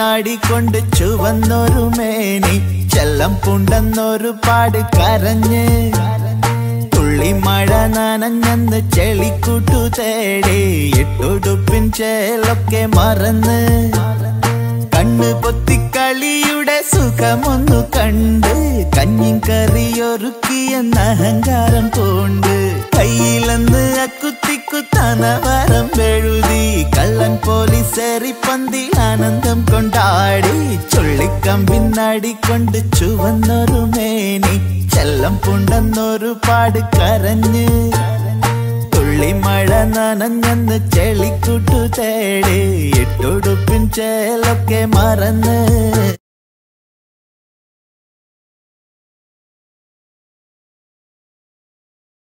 പിന്നാടിക്കൊണ്ട് ചുവന്നൊരു മേനി ചെല്ലം പുണ്ടെന്നൊരു പാട് കരഞ്ഞ് തുള്ളി മഴ നനഞ്ഞെന്ന് ചെളിക്കൂട്ടു തേടി ഇട്ടുടുപ്പിൻ ചേലൊക്കെ മറന്ന് കണ്ണ് പൊത്തിക്കളിയുടെ സുഖമൊന്നു കണ്ട് കഞ്ഞിൻ കറിയൊരുക്കിയെന്ന അഹങ്കാരം പോണ്ട് കയ്യിലെന്ന് അക്കുത്തിക്കുത്തനവരം എഴുതി കള്ളൻ പോലീസേറി പന്തിൽ ആനന്ദം കൊണ്ടാടി ചുള്ളിക്കമ്പിന്നാടിക്കൊണ്ട് ചുവന്നൊരു മേനി ചെല്ലം പുണ്ടെന്നൊരു പാട് കരഞ്ഞ് തുള്ളി മഴ നനഞ്ഞെന്ന് ചെളിക്കൂട്ടു തേടി ഇട്ടുടുപ്പിൻ ചേലൊക്കെ മറന്ന്